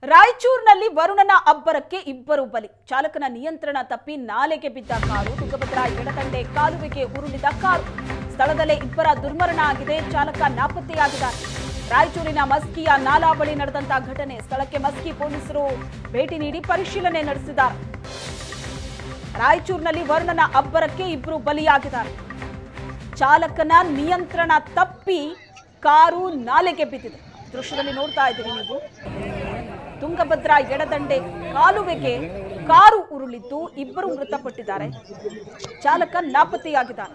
ರಾಯಚೂರಿನಲ್ಲಿ ವರುಣನ ಅಬ್ಬರಕ್ಕೆ ಇಬ್ಬರು ಬಲಿ ಚಾಲಕನ ನಿಯಂತ್ರಣ ತಪ್ಪಿ ನಾಲೆಗೆ ಬಿದ್ದ ಕಾರು ತುಂಗಭದ್ರಾ ಎಡದಂಡೆ ಕಾಲುವೆಗೆ ಉರುಳಿದ ಕಾರು ಸ್ಥಳದಲ್ಲೇ ಇಬ್ಬರ ದುರ್ಮರಣ ಆಗಿದೆ ಚಾಲಕ ನಾಪತ್ತೆಯಾಗಿದ್ದಾರೆ ರಾಯಚೂರಿನ ಮಸ್ಕಿಯ ನಾಲಾ ಬಳಿ ನಡೆದಂತಹ ಘಟನೆ ಸ್ಥಳಕ್ಕೆ ಮಸ್ಕಿ ಪೊಲೀಸರು ಭೇಟಿ ನೀಡಿ ಪರಿಶೀಲನೆ ನಡೆಸಿದ್ದಾರೆ ರಾಯಚೂರಿನಲ್ಲಿ ವರುಣನ ಅಬ್ಬರಕ್ಕೆ ಇಬ್ಬರು ಬಲಿಯಾಗಿದ್ದಾರೆ ಚಾಲಕನ ನಿಯಂತ್ರಣ ತಪ್ಪಿ ಕಾರು ನಾಲೆಗೆ ಬಿದ್ದಿದೆ ದೃಶ್ಯದಲ್ಲಿ ನೋಡ್ತಾ ಇದ್ದೀರಿ ನೀವು ತುಂಗಭದ್ರಾ ಎಡದಂಡೆ ಕಾಲುವೆಗೆ ಕಾರು ಉರುಳಿದ್ದು ಇಬ್ಬರು ಮೃತಪಟ್ಟಿದ್ದಾರೆ ಚಾಲಕ ನಾಪತ್ತೆಯಾಗಿದ್ದಾನೆ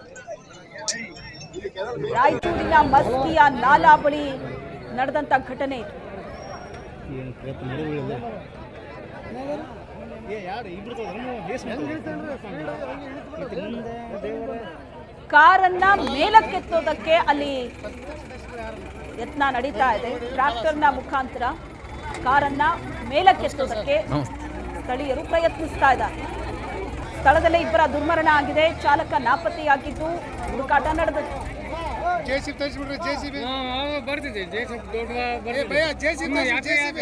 ರಾಯಚೂರಿನ ಮಸ್ಕಿಯ ನಾಲಾ ಬಳಿ ನಡೆದಂತ ಘಟನೆ ಇದು ಕಾರನ್ನ ಮೇಲಕ್ಕೆತ್ತೋದಕ್ಕೆ ಅಲ್ಲಿ ಯತ್ನ ನಡೀತಾ ಇದೆ ಟ್ರಾಕ್ಟರ್ನ ಮುಖಾಂತರ ಕಾರನ್ನ ಮೇಲಕ್ಕೆತ್ತೋದಕ್ಕೆ ಸ್ಥಳೀಯರು ಪ್ರಯತ್ನಿಸ್ತಾ ಇದ್ದಾರೆ ಸ್ಥಳದಲ್ಲೇ ಇಬ್ಬರ ದುರ್ಮರಣ ಆಗಿದೆ ಚಾಲಕ ನಾಪತ್ತೆಯಾಗಿದ್ದು ಹುಡುಕಾಟ ನಡೆದಿದೆ ಜೆಸಿಬಿ ತರಿಸ್ಬಿಡ್ರಿ ಜೆಸಿಬಿ ಬರ್ತಿದೆ ಜೆ ಸಿ ದೊಡ್ಡ ಭಯ ಜೆಸಿಬಿ ಯಾಕೆ ಯಾಕೆ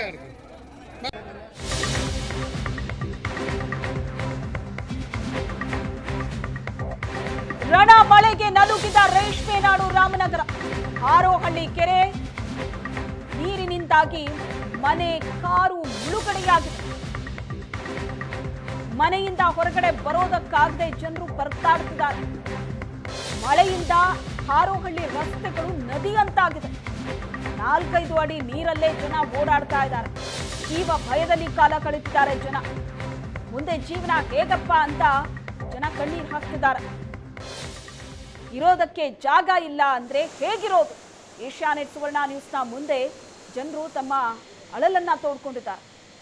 ರಣ ಮಳೆಗೆ ನಲುಗಿದ ರೇಷ್ಮೆ ನಾಡು ರಾಮನಗರ ಹಾರೋಹಳ್ಳಿ ಕೆರೆ ನೀರಿನಿಂದಾಗಿ ಮನೆ ಕಾರು ಮುಳುಗಡೆಯಾಗಿದೆ ಮನೆಯಿಂದ ಹೊರಗಡೆ ಬರೋದಕ್ಕಾಗದೆ ಜನರು ಪರದಾಡ್ತಿದ್ದಾರೆ ಮಳೆಯಿಂದ ಹಾರೋಹಳ್ಳಿ ರಸ್ತೆಗಳು ನದಿಯಂತಾಗಿದೆ ನಾಲ್ಕೈದು ಅಡಿ ನೀರಲ್ಲೇ ಜನ ಓಡಾಡ್ತಾ ಇದ್ದಾರೆ ಜೀವ ಭಯದಲ್ಲಿ ಕಾಲ ಕಳೀತಿದ್ದಾರೆ ಜನ ಮುಂದೆ ಜೀವನ ಹೇಗಪ್ಪ ಅಂತ ಜನ ಕಣ್ಣೀರು ಹಾಕ್ತಿದ್ದಾರೆ ಇರೋದಕ್ಕೆ ಜಾಗ ಇಲ್ಲ ಅಂದ್ರೆ ಹೇಗಿರೋದು ಏಷ್ಯಾನೆಟ್ ಸುವರ್ಣ ನ್ಯೂಸ್ನ ಮುಂದೆ ಜನರು ತಮ್ಮ ಅಳಲನ್ನ ತೋಡ್ಕೊಂಡಿದ್ದಾರೆ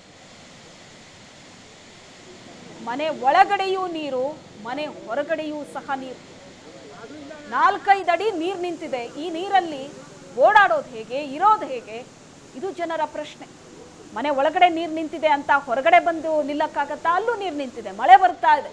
ಮನೆ ಒಳಗಡೆಯೂ ನೀರು ಮನೆ ಹೊರಗಡೆಯೂ ಸಹ ನೀರು ನಾಲ್ಕೈದು ಅಡಿ ನೀರು ನಿಂತಿದೆ ಈ ನೀರಲ್ಲಿ ಓಡಾಡೋದು ಹೇಗೆ ಇರೋದು ಹೇಗೆ ಇದು ಜನರ ಪ್ರಶ್ನೆ ಮನೆ ಒಳಗಡೆ ನೀರು ನಿಂತಿದೆ ಅಂತ ಹೊರಗಡೆ ಬಂದು ನಿಲ್ಲಕ್ಕಾಗತ್ತಾ ಅಲ್ಲೂ ನೀರು ನಿಂತಿದೆ ಮಳೆ ಬರ್ತಾ ಇದೆ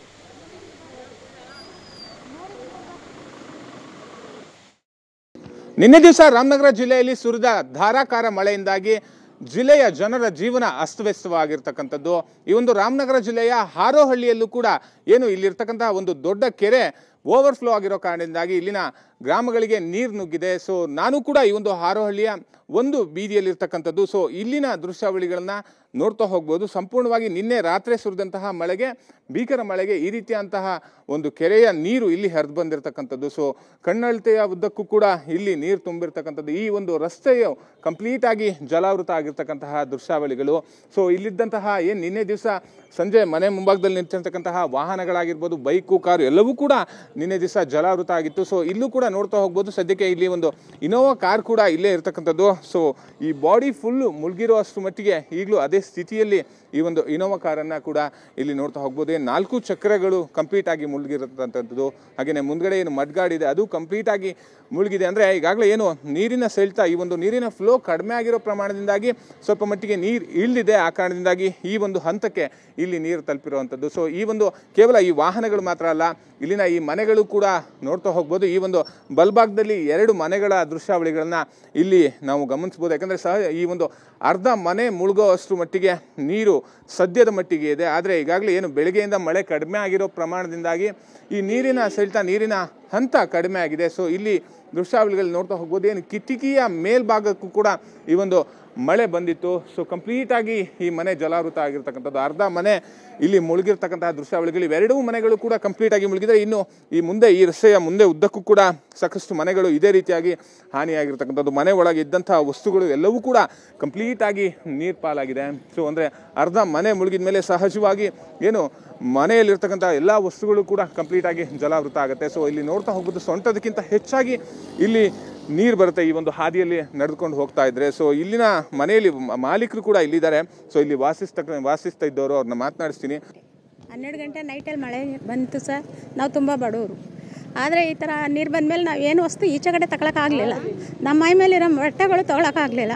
ನಿನ್ನೆ ದಿವಸ ರಾಮನಗರ ಜಿಲ್ಲೆಯಲ್ಲಿ ಸುರಿದ ಧಾರಾಕಾರ ಮಳೆಯಿಂದಾಗಿ ಜಿಲ್ಲೆಯ ಜನರ ಜೀವನ ಅಸ್ತವ್ಯಸ್ತವಾಗಿರ್ತಕ್ಕಂಥದ್ದು ಈ ಒಂದು ರಾಮನಗರ ಜಿಲ್ಲೆಯ ಹಾರೋಹಳ್ಳಿಯಲ್ಲೂ ಕೂಡ ಏನು ಇಲ್ಲಿರ್ತಕ್ಕಂತಹ ಒಂದು ದೊಡ್ಡ ಕೆರೆ ಓವರ್ಫ್ಲೋ ಆಗಿರೋ ಕಾರಣದಿಂದಾಗಿ ಇಲ್ಲಿನ ಗ್ರಾಮಗಳಿಗೆ ನೀರು ನುಗ್ಗಿದೆ ಸೊ ನಾನು ಕೂಡ ಈ ಒಂದು ಹಾರೋಹಳ್ಳಿಯ ಒಂದು ಬೀದಿಯಲ್ಲಿರ್ತಕ್ಕಂಥದ್ದು ಸೊ ಇಲ್ಲಿನ ದೃಶ್ಯಾವಳಿಗಳನ್ನ ನೋಡ್ತಾ ಹೋಗ್ಬೋದು ಸಂಪೂರ್ಣವಾಗಿ ನಿನ್ನೆ ರಾತ್ರಿ ಸುರಿದಂತಹ ಮಳೆಗೆ ಭೀಕರ ಮಳೆಗೆ ಈ ರೀತಿಯಂತಹ ಒಂದು ಕೆರೆಯ ನೀರು ಇಲ್ಲಿ ಹರಿದು ಬಂದಿರತಕ್ಕಂಥದ್ದು ಸೊ ಕಣ್ಣಳತೆಯ ಉದ್ದಕ್ಕೂ ಕೂಡ ಇಲ್ಲಿ ನೀರು ತುಂಬಿರ್ತಕ್ಕಂಥದ್ದು ಈ ಒಂದು ರಸ್ತೆಯು ಕಂಪ್ಲೀಟ್ ಆಗಿ ಜಲಾವೃತ ಆಗಿರ್ತಕ್ಕಂತಹ ದೃಶ್ಯಾವಳಿಗಳು ಸೊ ಇಲ್ಲಿದ್ದಂತಹ ಏನು ನಿನ್ನೆ ದಿವಸ ಸಂಜೆ ಮನೆ ಮುಂಭಾಗದಲ್ಲಿ ನಿಂತಿರ್ತಕ್ಕಂತಹ ವಾಹನಗಳಾಗಿರ್ಬೋದು ಬೈಕು ಕಾರು ಎಲ್ಲವೂ ಕೂಡ ನಿನ್ನೆ ದಿವಸ ಜಲಾವೃತ ಆಗಿತ್ತು ಸೊ ಇಲ್ಲೂ ಕೂಡ ನೋಡ್ತಾ ಹೋಗ್ಬೋದು ಸದ್ಯಕ್ಕೆ ಇಲ್ಲಿ ಒಂದು ಇನೋವಾ ಕಾರ್ ಕೂಡ ಇಲ್ಲೇ ಇರ್ತಕ್ಕಂಥದ್ದು ಸೊ ಈ ಬಾಡಿ ಫುಲ್ಲು ಮುಳುಗಿರುವಷ್ಟು ಮಟ್ಟಿಗೆ ಈಗಲೂ ಅದೇ ಸ್ಥಿತಿಯಲ್ಲಿ ಈ ಒಂದು ಇನೋವಾ ಕಾರನ್ನು ಕೂಡ ಇಲ್ಲಿ ನೋಡ್ತಾ ಹೋಗ್ಬೋದು ಏನು ನಾಲ್ಕು ಚಕ್ರಗಳು ಕಂಪ್ಲೀಟ್ ಆಗಿ ಮುಳುಗಿರತಕ್ಕಂಥದ್ದು ಹಾಗೆಯೇ ಮುಂದ್ಗಡೆ ಏನು ಮಡ್ಗಾಡಿದೆ ಅದು ಕಂಪ್ಲೀಟ್ ಆಗಿ ಮುಳುಗಿದೆ ಅಂದರೆ ಈಗಾಗಲೇ ಏನು ನೀರಿನ ಸೆಳೆತ ಈ ಒಂದು ನೀರಿನ ಫ್ಲೋ ಕಡಿಮೆ ಆಗಿರೋ ಪ್ರಮಾಣದಿಂದಾಗಿ ಸ್ವಲ್ಪ ಮಟ್ಟಿಗೆ ನೀರು ಇಳಿದಿದೆ ಆ ಕಾರಣದಿಂದಾಗಿ ಈ ಒಂದು ಹಂತಕ್ಕೆ ಇಲ್ಲಿ ನೀರು ತಲುಪಿರುವಂಥದ್ದು ಸೊ ಈ ಒಂದು ಕೇವಲ ಈ ವಾಹನಗಳು ಮಾತ್ರ ಅಲ್ಲ ಇಲ್ಲಿನ ಈ ಮನೆಗಳು ಕೂಡ ನೋಡ್ತಾ ಹೋಗ್ಬೋದು ಈ ಒಂದು ಬಲ್ಭಾಗದಲ್ಲಿ ಎರಡು ಮನೆಗಳ ದೃಶ್ಯಾವಳಿಗಳನ್ನ ಇಲ್ಲಿ ನಾವು ಗಮನಿಸ್ಬೋದು ಯಾಕಂದರೆ ಸಹ ಈ ಒಂದು ಅರ್ಧ ಮನೆ ಮುಳುಗೋ ಅಷ್ಟು ಮಟ್ಟಿಗೆ ನೀರು ಸದ್ಯದ ಮಟ್ಟಿಗೆ ಇದೆ ಆದರೆ ಈಗಾಗಲೇ ಏನು ಬೆಳಗ್ಗೆಯಿಂದ ಮಳೆ ಕಡಿಮೆ ಆಗಿರೋ ಪ್ರಮಾಣದಿಂದಾಗಿ ಈ ನೀರಿನ ಸೆಳೆತ ನೀರಿನ ಹಂತ ಕಡಿಮೆ ಆಗಿದೆ ಸೊ ಇಲ್ಲಿ ದೃಶ್ಯಾವಳಿಗಳು ನೋಡ್ತಾ ಹೋಗ್ಬೋದು ಏನು ಕಿಟಕಿಯ ಮೇಲ್ಭಾಗಕ್ಕೂ ಕೂಡ ಈ ಒಂದು ಮಳೆ ಬಂದಿತ್ತು ಸೊ ಕಂಪ್ಲೀಟಾಗಿ ಈ ಮನೆ ಜಲಾವೃತ ಆಗಿರ್ತಕ್ಕಂಥದ್ದು ಅರ್ಧ ಮನೆ ಇಲ್ಲಿ ಮುಳುಗಿರ್ತಕ್ಕಂತಹ ದೃಶ್ಯಾವಳಿಗಳು ಇವೆರಡೂ ಮನೆಗಳು ಕೂಡ ಕಂಪ್ಲೀಟ್ ಆಗಿ ಮುಳುಗಿದ್ರೆ ಇನ್ನು ಈ ಮುಂದೆ ಈ ರಸ್ತೆಯ ಮುಂದೆ ಉದ್ದಕ್ಕೂ ಕೂಡ ಸಾಕಷ್ಟು ಮನೆಗಳು ಇದೇ ರೀತಿಯಾಗಿ ಹಾನಿಯಾಗಿರ್ತಕ್ಕಂಥದ್ದು ಮನೆ ಒಳಗೆ ಇದ್ದಂತಹ ವಸ್ತುಗಳು ಎಲ್ಲವೂ ಕೂಡ ಕಂಪ್ಲೀಟ್ ಆಗಿ ನೀರು ಪಾಲಾಗಿದೆ ಸೊ ಅಂದರೆ ಅರ್ಧ ಮನೆ ಮುಳುಗಿದ ಮೇಲೆ ಸಹಜವಾಗಿ ಏನು ಮನೆಯಲ್ಲಿರ್ತಕ್ಕಂಥ ಎಲ್ಲ ವಸ್ತುಗಳು ಕೂಡ ಕಂಪ್ಲೀಟ್ ಆಗಿ ಜಲಾವೃತ ಆಗುತ್ತೆ ಸೊ ಇಲ್ಲಿ ನೋಡ್ತಾ ಹೋಗೋದು ಸೊಂಟದಕ್ಕಿಂತ ಹೆಚ್ಚಾಗಿ ಇಲ್ಲಿ ನೀರು ಬರುತ್ತೆ ಈ ಒಂದು ಹಾದಿಯಲ್ಲಿ ನಡೆದುಕೊಂಡು ಹೋಗ್ತಾ ಇದ್ರೆ ಸೊ ಇಲ್ಲಿನ ಮನೆಯಲ್ಲಿ ಮ- ಮಾಲೀಕರು ಕೂಡ ಇಲ್ಲಿದ್ದಾರೆ ಸೊ ಇಲ್ಲಿ ವಾಸಿಸ್ತಕ್ಕ ವಾಸಿಸ್ತಾ ಇದ್ದವರು ಅವ್ರನ್ನ ಮಾತನಾಡಿಸ್ತೀನಿ ಹನ್ನೆರಡು ಗಂಟೆ ನೈಟಲ್ಲಿ ಮಳೆ ಬಂತು ಸರ್ ನಾವು ತುಂಬ ಬಡವರು ಆದರೆ ಈ ಥರ ನೀರು ಬಂದಮೇಲೆ ನಾವು ಏನು ವಸ್ತು ಈಚೆ ಕಡೆ ತಗೊಳಕ್ಕಾಗಲಿಲ್ಲ ನಮ್ಮ ಮೈ ಮೇಲಿರೋ ಬಟ್ಟೆಗಳು ತೊಗೊಳಕ್ಕಾಗಲಿಲ್ಲ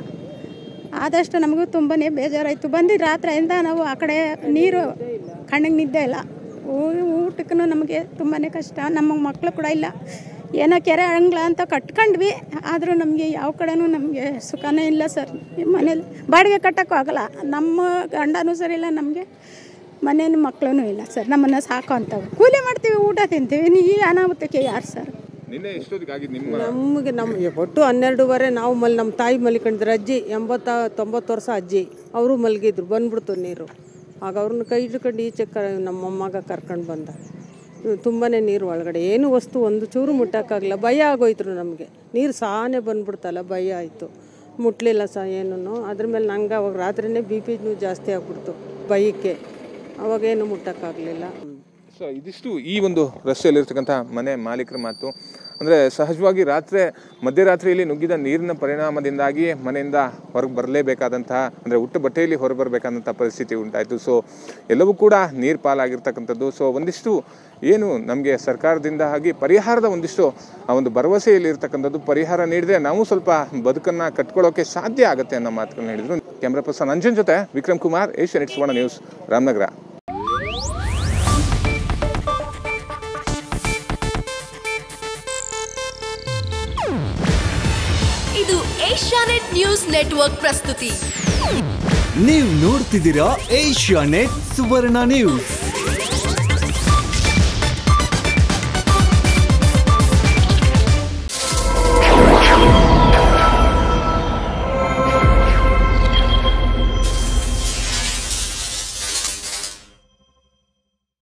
ಆದಷ್ಟು ನಮಗೂ ತುಂಬಾ ಬೇಜಾರಾಯಿತು ಬಂದಿದ್ದು ರಾತ್ರಿಯಿಂದ ನಾವು ಆ ಕಡೆ ನೀರು ಕಣ್ಣಿಗೆ ನಿದ್ದೆ ಇಲ್ಲ ಊ- ಊಟಕ್ಕೂ ನಮಗೆ ತುಂಬಾ ಕಷ್ಟ ನಮ್ಮ ಮಕ್ಕಳು ಕೂಡ ಇಲ್ಲ ಏನೋ ಕೆರೆ ಅಂಗ್ಲ ಅಂತ ಕಟ್ಕೊಂಡ್ವಿ ಆದರೂ ನಮಗೆ ಯಾವ ಕಡೆನೂ ನಮಗೆ ಸುಖನೇ ಇಲ್ಲ ಸರ್ ಮನೇಲಿ ಬಾಡಿಗೆ ಕಟ್ಟೋಕ್ಕೂ ಆಗಲ್ಲ ನಮ್ಮ ಗಂಡನೂ ಸರಿಯಿಲ್ಲ ನಮಗೆ ಮನೇನು ಮಕ್ಕಳೂ ಇಲ್ಲ ಸರ್ ನಮ್ಮನ್ನು ಸಾಕೋ ಅಂತವ್ರು ಕೂಲಿ ಮಾಡ್ತೀವಿ ಊಟ ತಿಂತೀವಿ ನೀ ಈ ಅನಾಹುತಕ್ಕೆ ಯಾರು ಸರ್ ನಿನ್ನೆ ಎಷ್ಟೊತ್ತಿಗೆ ಆಗಿದ್ದು ನಿಮ್ಮ ನಮಗೆ ನಮ್ಮ ಒಟ್ಟು ಹನ್ನೆರಡುವರೆ ನಾವು ಮಲ್ ನಮ್ಮ ತಾಯಿ ಮಲ್ಕೊಂಡಿದ್ರು ಅಜ್ಜಿ ಎಂಬತ್ತ ತೊಂಬತ್ತು ವರ್ಷ ಅಜ್ಜಿ ಅವರು ಮಲಗಿದ್ರು ಬಂದ್ಬಿಡ್ತು ನೀರು ಆಗ ಅವ್ರನ್ನ ಕೈ ಹಿಡ್ಕೊಂಡು ಈಚೆ ಕ ನಮ್ಮ ಮೊಮ್ಮಗ ಕರ್ಕೊಂಡು ಬಂದ ತುಂಬಾ ನೀರು ಒಳಗಡೆ ಏನು ವಸ್ತು ಒಂದು ಚೂರು ಮುಟ್ಟೋಕ್ಕಾಗಲ್ಲ ಭಯ ಆಗೋಯ್ತು ನಮಗೆ ನೀರು ಸಾನೆ ಬಂದ್ಬಿಡ್ತಲ್ಲ ಭಯ ಆಯಿತು ಮುಟ್ಲಿಲ್ಲ ಸಹ ಏನೂ ಅದ್ರ ಮೇಲೆ ನಂಗೆ ಅವಾಗ ರಾತ್ರಿನೇ ಬಿ ಪಿನೂ ಜಾಸ್ತಿ ಆಗ್ಬಿಡ್ತು ಭಯಕ್ಕೆ ಅವಾಗೇನು ಮುಟ್ಟೋಕ್ಕಾಗಲಿಲ್ಲ ಸೊ ಇದಿಷ್ಟು ಈ ಒಂದು ರಸ್ತೆಯಲ್ಲಿರ್ತಕ್ಕಂಥ ಮನೆ ಮಾಲೀಕರ ಮಾತು ಅಂದರೆ ಸಹಜವಾಗಿ ರಾತ್ರಿ ಮಧ್ಯರಾತ್ರಿಯಲ್ಲಿ ನುಗ್ಗಿದ ನೀರಿನ ಪರಿಣಾಮದಿಂದಾಗಿ ಮನೆಯಿಂದ ಹೊರಗೆ ಬರಲೇಬೇಕಾದಂತಹ ಅಂದರೆ ಉಟ್ಟ ಬಟ್ಟೆಯಲ್ಲಿ ಹೊರಗೆ ಬರಬೇಕಾದಂಥ ಪರಿಸ್ಥಿತಿ ಉಂಟಾಯಿತು ಸೊ ಎಲ್ಲವೂ ಕೂಡ ನೀರು ಪಾಲಾಗಿರ್ತಕ್ಕಂಥದ್ದು ಸೊ ಒಂದಿಷ್ಟು ಏನು ನಮಗೆ ಸರ್ಕಾರದಿಂದ ಆಗಿ ಪರಿಹಾರದ ಒಂದಿಷ್ಟು ಆ ಒಂದು ಭರವಸೆಯಲ್ಲಿ ಇರ್ತಕ್ಕಂಥದ್ದು ಪರಿಹಾರ ನೀಡಿದ್ರೆ ನಾವು ಸ್ವಲ್ಪ ಬದುಕನ್ನು ಕಟ್ಕೊಳ್ಳೋಕೆ ಸಾಧ್ಯ ಆಗುತ್ತೆ ಅನ್ನೋ ಮಾತುಗಳನ್ನ ಹೇಳಿದ್ರು ಕ್ಯಾಮ್ರಾ ಪರ್ಸನ್ ಅಂಜನ್ ಜೊತೆ Vikram Kumar Asian it's one news Ramanagara ಇದು ಏಷ್ಯಾನೆಟ್ ನ್ಯೂಸ್ ನೆಟ್ವರ್ಕ್ ಪ್ರಸ್ತುತಿ ನೀವು ನೋಡ್ತಿದ್ದೀರಾ ಏಷ್ಯಾ ನೆಟ್ ಸುವರ್ಣ ನ್ಯೂಸ್